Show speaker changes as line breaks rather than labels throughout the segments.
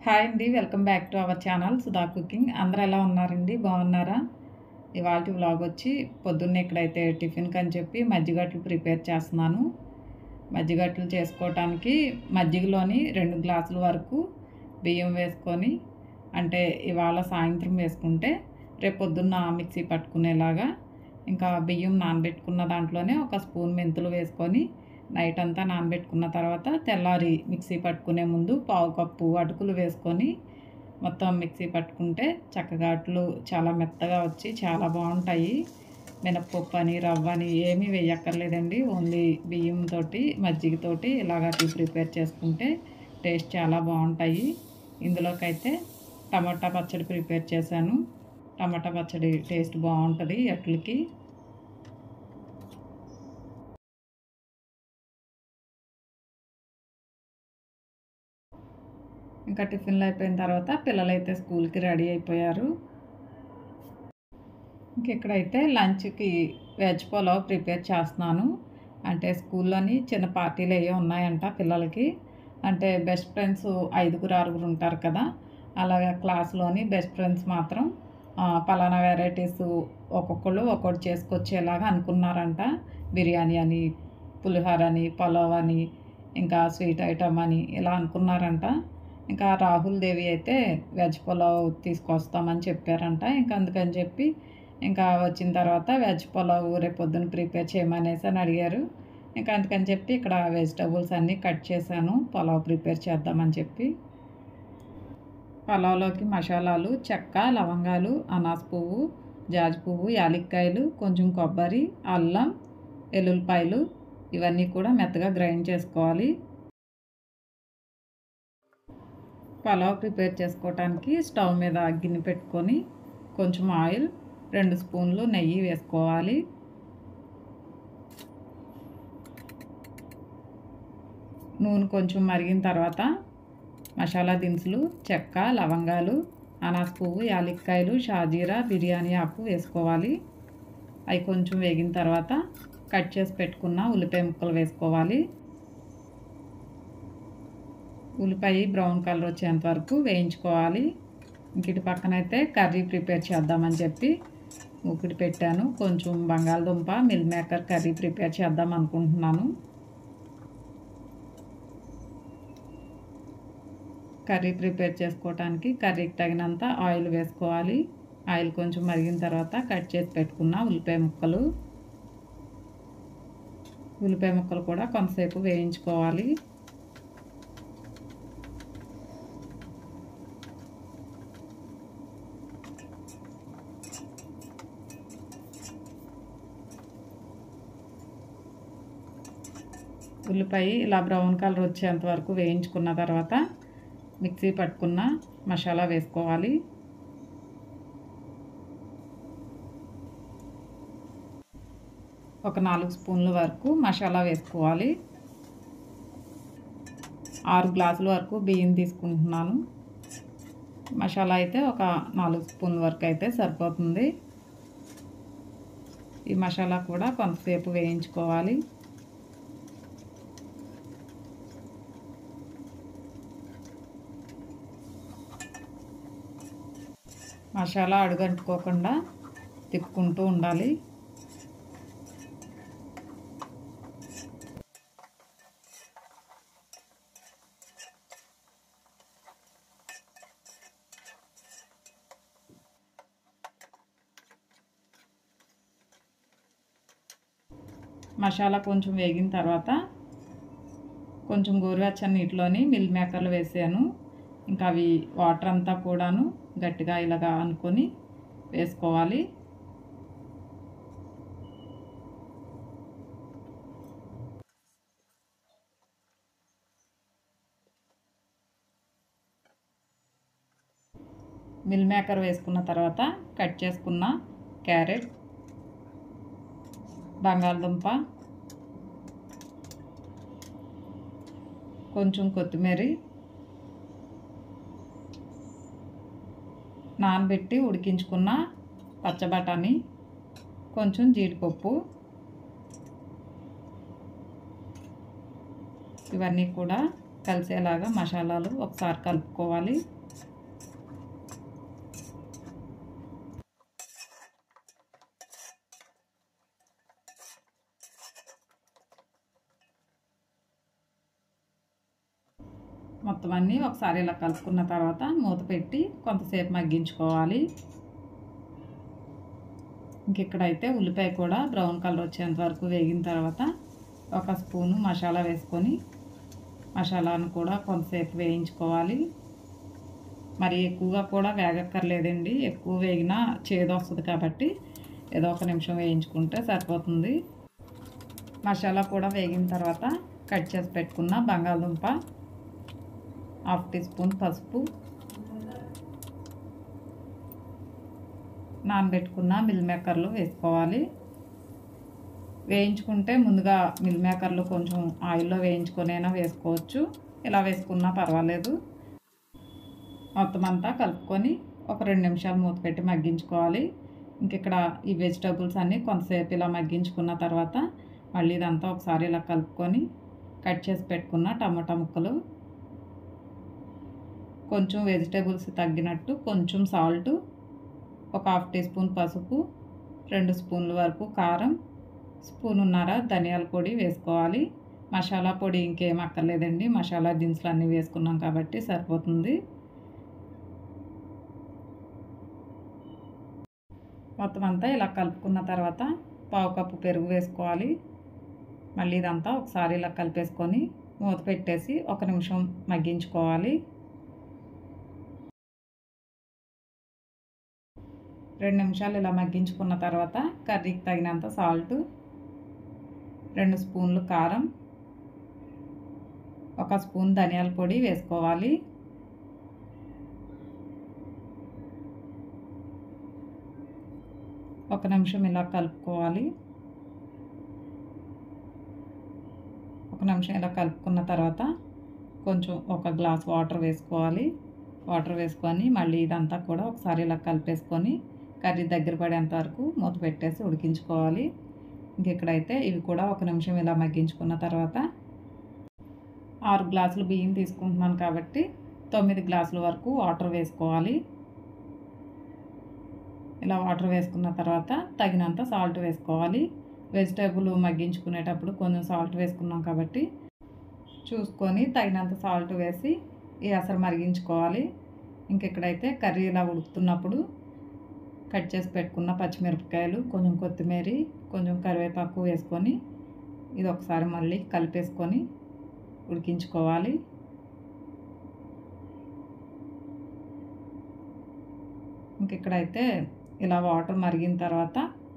hi అండి welcome back to our channel Sudha cooking అందరూ ఎలా ఉన్నారండి బాగున్నారా ఇవాళ వ్లాగ్ వచ్చి పొద్దున్నే ఇక్కడైతే టిఫిన్కి అని చెప్పి మజ్జిగట్లు ప్రిపేర్ చేస్తున్నాను మజ్జిగట్లు చేసుకోవటానికి మజ్జిగలోని రెండు గ్లాసుల వరకు బియ్యం వేసుకొని అంటే ఇవాళ సాయంత్రం వేసుకుంటే రేపు పొద్దున్న మిక్సీ పట్టుకునేలాగా ఇంకా బియ్యం నానబెట్టుకున్న దాంట్లోనే ఒక స్పూన్ మెంతులు వేసుకొని నైట్ అంతా నానబెట్టుకున్న తర్వాత తెల్లారి మిక్సీ పట్టుకునే ముందు పావు కప్పు అటుకులు వేసుకొని మొత్తం మిక్సీ పట్టుకుంటే చక్కగా అట్లు చాలా మెత్తగా వచ్చి చాలా బాగుంటాయి మినప్పప్పు అని రవ్వ అని ఏమీ వేయక్కర్లేదండి ఓన్లీ బియ్యంతోటి మజ్జిగతోటి ఇలాగ టీ ప్రిపేర్ చేసుకుంటే టేస్ట్ చాలా బాగుంటాయి ఇందులోకైతే టమాటా పచ్చడి ప్రిపేర్ చేశాను టమాటా పచ్చడి టేస్ట్ బాగుంటుంది అట్లకి ఇంకా టిఫిన్లు అయిపోయిన తర్వాత పిల్లలు అయితే స్కూల్కి రెడీ అయిపోయారు ఇంక ఇక్కడైతే లంచ్కి వెజ్ పులావ్ ప్రిపేర్ చేస్తున్నాను అంటే స్కూల్లోని చిన్న పార్టీలు ఏవో ఉన్నాయంట పిల్లలకి అంటే బెస్ట్ ఫ్రెండ్స్ ఐదుగురు ఆరుగురు ఉంటారు కదా అలాగా క్లాస్లోని బెస్ట్ ఫ్రెండ్స్ మాత్రం ఆ, పలానా వెరైటీస్ ఒక్కొక్కళ్ళు ఒక్కొక్కటి చేసుకొచ్చేలాగా అనుకున్నారంట బిర్యానీ అని పులిహోర అని పులావ్ అని ఇంకా స్వీట్ ఐటమ్ అని ఇలా అనుకున్నారంట ఇంకా రాహుల్ దేవి అయితే వెజ్ పులావ్ తీసుకొస్తామని చెప్పారంట ఇంకా అందుకని చెప్పి ఇంకా వచ్చిన తర్వాత వెజ్ పులావ్ రేపు పొద్దున్న ప్రిపేర్ చేయమనేసి అని అడిగారు ఇంకా అందుకని చెప్పి ఇక్కడ వెజిటబుల్స్ అన్నీ కట్ చేశాను పులావ్ ప్రిపేర్ చేద్దామని చెప్పి పలావ్లోకి మసాలాలు చెక్క లవంగాలు అనాస్ పువ్వు జాజి పువ్వు యాలక్కాయలు కొంచెం కొబ్బరి అల్లం వెల్లుల్లిపాయలు ఇవన్నీ కూడా మెత్తగా గ్రైండ్ చేసుకోవాలి పలావ్ ప్రిపేర్ చేసుకోవటానికి స్టవ్ మీద గిన్నె పెట్టుకొని కొంచెం ఆయిల్ రెండు స్పూన్లు నెయ్యి వేసుకోవాలి నూనె కొంచెం మరిగిన తర్వాత మసాలా దినుసులు చెక్క లవంగాలు అనాస్ పువ్వు యాలక్కాయలు షాజీరా బిర్యానీ ఆకు వేసుకోవాలి అవి కొంచెం వేగిన తర్వాత కట్ చేసి పెట్టుకున్న ఉల్లిపాయ ముక్కలు వేసుకోవాలి ఉల్లిపాయ బ్రౌన్ కలర్ వచ్చేంత వరకు వేయించుకోవాలి ఇంకటి పక్కన అయితే కర్రీ ప్రిపేర్ చేద్దామని చెప్పి ముక్కుడు పెట్టాను కొంచెం బంగాళదుంప మిల్ మేకర్ కర్రీ ప్రిపేర్ చేద్దాం అనుకుంటున్నాను కర్రీ ప్రిపేర్ చేసుకోవటానికి కర్రీకి తగినంత ఆయిల్ వేసుకోవాలి ఆయిల్ కొంచెం మరిగిన తర్వాత కట్ చేసి పెట్టుకున్న ఉల్లిపాయ ముక్కలు ఉల్లిపాయ ముక్కలు కూడా కొంతసేపు వేయించుకోవాలి ఉల్లిపాయ ఇలా బ్రౌన్ కలర్ వచ్చేంత వరకు వేయించుకున్న తర్వాత మిక్సీ పట్టుకున్న మసాలా వేసుకోవాలి ఒక నాలుగు స్పూన్ల వరకు మసాలా వేసుకోవాలి ఆరు గ్లాసుల వరకు బియ్యం తీసుకుంటున్నాను మసాలా అయితే ఒక నాలుగు స్పూన్ల వరకు అయితే సరిపోతుంది ఈ మసాలా కూడా కొంతసేపు వేయించుకోవాలి మసాలా అడుగంటుకోకుండా తిప్పుకుంటూ ఉండాలి మసాలా కొంచెం వేగిన తర్వాత కొంచెం గోరువెచ్చని నీటిలోని మిల్ మేకర్లు వేసాను ఇంకా అవి వాటర్ అంతా కూడాను గట్టిగా ఇలాగా అనుకొని వేసుకోవాలి మిల్ మేకర్ వేసుకున్న తర్వాత కట్ చేసుకున్న క్యారెట్ బంగాళదుంప కొంచెం కొత్తిమీర నానబెట్టి ఉడికించుకున్న పచ్చబటాని కొంచెం జీడిపప్పు ఇవన్నీ కూడా కలిసేలాగా మసాలాలు ఒకసారి కలుపుకోవాలి మొత్తం అన్నీ ఒకసారి ఇలా కలుపుకున్న తర్వాత మూత పెట్టి కొంతసేపు మగ్గించుకోవాలి ఇంక ఇక్కడైతే ఉల్లిపాయ కూడా బ్రౌన్ కలర్ వచ్చేంత వరకు వేగిన తర్వాత ఒక స్పూను మసాలా వేసుకొని మసాలాను కూడా కొంతసేపు వేయించుకోవాలి మరి ఎక్కువగా కూడా వేగక్కర్లేదండి ఎక్కువ వేగినా చేదు వస్తుంది కాబట్టి ఏదో ఒక నిమిషం వేయించుకుంటే సరిపోతుంది మసాలా కూడా వేగిన తర్వాత కట్ చేసి పెట్టుకున్న బంగాళదుంప హాఫ్ టీ స్పూన్ పసుపు నానబెట్టుకున్న మిల్ మేకర్లు వేసుకోవాలి వేయించుకుంటే ముందుగా మిల్ మేకర్లు కొంచెం ఆయిల్లో వేయించుకొనైనా వేసుకోవచ్చు ఇలా వేసుకున్నా పర్వాలేదు మొత్తం అంతా కలుపుకొని ఒక రెండు నిమిషాలు మూత పెట్టి మగ్గించుకోవాలి ఇంక ఇక్కడ ఈ వెజిటబుల్స్ అన్నీ కొంతసేపు ఇలా మగ్గించుకున్న తర్వాత మళ్ళీ ఇదంతా ఒకసారి ఇలా కలుపుకొని కట్ చేసి పెట్టుకున్న టమాటా ముక్కలు కొంచెం వెజిటేబుల్స్ తగ్గినట్టు కొంచెం సాల్ట్ ఒక హాఫ్ టీ స్పూన్ పసుపు రెండు స్పూన్ల వరకు కారం స్పూనున్నర ధనియాల పొడి వేసుకోవాలి మసాలా పొడి ఇంకేం అక్కర్లేదండి మసాలా దినుసులు అన్నీ వేసుకున్నాం కాబట్టి సరిపోతుంది మొత్తం అంతా ఇలా కలుపుకున్న తర్వాత పావు కప్పు పెరుగు వేసుకోవాలి మళ్ళీ ఇదంతా ఒకసారి ఇలా కలిపేసుకొని మూత పెట్టేసి ఒక నిమిషం మగ్గించుకోవాలి రెండు నిమిషాలు ఇలా మగ్గించుకున్న తర్వాత కర్రీకి తగినంత సాల్ట్ రెండు స్పూన్లు కారం ఒక స్పూన్ ధనియాల పొడి వేసుకోవాలి ఒక నిమిషం ఇలా కలుపుకోవాలి ఒక నిమిషం ఇలా కలుపుకున్న తర్వాత కొంచెం ఒక గ్లాస్ వాటర్ వేసుకోవాలి వాటర్ వేసుకొని మళ్ళీ ఇదంతా కూడా ఒకసారి ఇలా కలిపేసుకొని కర్రీ దగ్గర పడేంత వరకు మూత పెట్టేసి ఉడికించుకోవాలి ఇంక ఇక్కడైతే ఇవి కూడా ఒక నిమిషం ఇలా మగ్గించుకున్న తర్వాత ఆరు గ్లాసులు బియ్యం తీసుకుంటున్నాను కాబట్టి తొమ్మిది గ్లాసుల వరకు వాటర్ వేసుకోవాలి ఇలా వాటర్ వేసుకున్న తర్వాత తగినంత సాల్ట్ వేసుకోవాలి వెజిటేబుల్ మగ్గించుకునేటప్పుడు కొంచెం సాల్ట్ వేసుకున్నాం కాబట్టి చూసుకొని తగినంత సాల్ట్ వేసి ఈ అసలు మరిగించుకోవాలి ఇంక ఇక్కడైతే కర్రీ ఇలా ఉడుకుతున్నప్పుడు కట్ చేసి పెట్టుకున్న పచ్చిమిరపకాయలు కొంచెం కొత్తిమీర కొంచెం కరివేపాకు వేసుకొని ఇది ఒకసారి మళ్ళీ కలిపేసుకొని ఉడికించుకోవాలి ఇంక ఇక్కడైతే ఇలా వాటర్ మరిగిన తర్వాత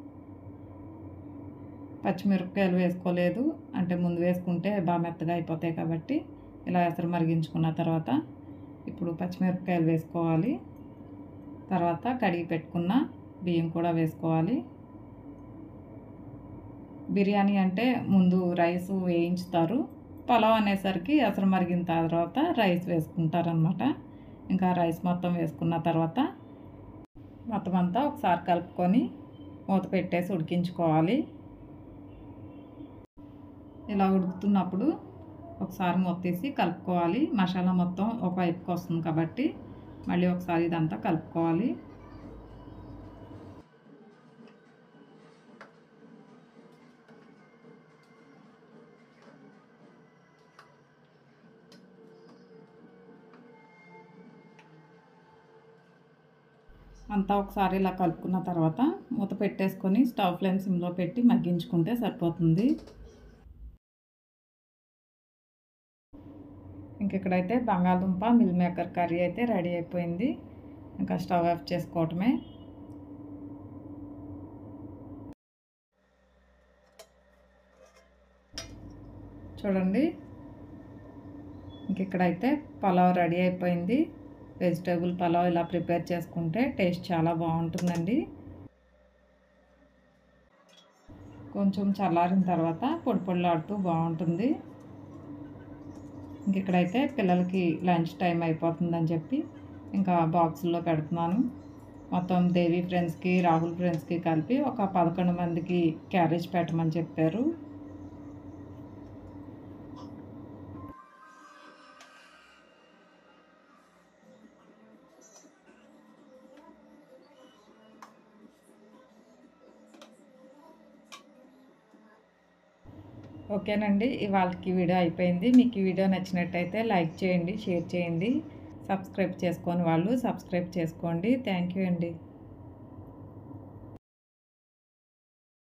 పచ్చిమిరపకాయలు వేసుకోలేదు అంటే ముందు వేసుకుంటే బాగా మెత్తగా అయిపోతాయి కాబట్టి ఇలా ఎసరు మరిగించుకున్న తర్వాత ఇప్పుడు పచ్చిమిరపకాయలు వేసుకోవాలి తర్వాత కడిగి పెట్టుకున్న బియ్యం కూడా వేసుకోవాలి బిర్యానీ అంటే ముందు రైస్ వేయించుతారు పలావ్ అనేసరికి అసలు మరిగిన తర్వాత రైస్ వేసుకుంటారనమాట ఇంకా రైస్ మొత్తం వేసుకున్న తర్వాత మొత్తం అంతా ఒకసారి కలుపుకొని మూత పెట్టేసి ఉడికించుకోవాలి ఇలా ఉడుకుతున్నప్పుడు ఒకసారి మూత తీసి కలుపుకోవాలి మసాలా మొత్తం ఒక వైపుకి వస్తుంది కాబట్టి మళ్ళీ ఒకసారి ఇదంతా కలుపుకోవాలి అంతా ఒకసారి ఇలా కలుపుకున్న తర్వాత మూత పెట్టేసుకొని స్టవ్ ఫ్లేమ్ సిమ్లో పెట్టి మగ్గించుకుంటే సరిపోతుంది ఇంక ఇక్కడైతే బంగాళదుంప మిల్ మేకర్ కర్రీ అయితే రెడీ అయిపోయింది ఇంకా స్టవ్ ఆఫ్ చేసుకోవటమే చూడండి ఇంక ఇక్కడైతే పలావ్ రెడీ అయిపోయింది వెజిటేబుల్ పలావ్ ఇలా ప్రిపేర్ చేసుకుంటే టేస్ట్ చాలా బాగుంటుందండి కొంచెం చల్లారిన తర్వాత పొడి పొడిలాడుతూ బాగుంటుంది ఇంక ఇక్కడైతే పిల్లలకి లంచ్ టైం అయిపోతుందని చెప్పి ఇంకా బాక్సుల్లో పెడుతున్నాను మొత్తం దేవి ఫ్రెండ్స్కి రాహుల్ ఫ్రెండ్స్కి కలిపి ఒక పదకొండు మందికి క్యారేజ్ పెట్టమని చెప్పారు ఓకేనండి ఇవాళకి వీడియో అయిపోయింది మీకు ఈ వీడియో నచ్చినట్టయితే లైక్ చేయండి షేర్ చేయండి సబ్స్క్రైబ్ చేసుకొని వాళ్ళు సబ్స్క్రైబ్ చేసుకోండి థ్యాంక్ యూ అండి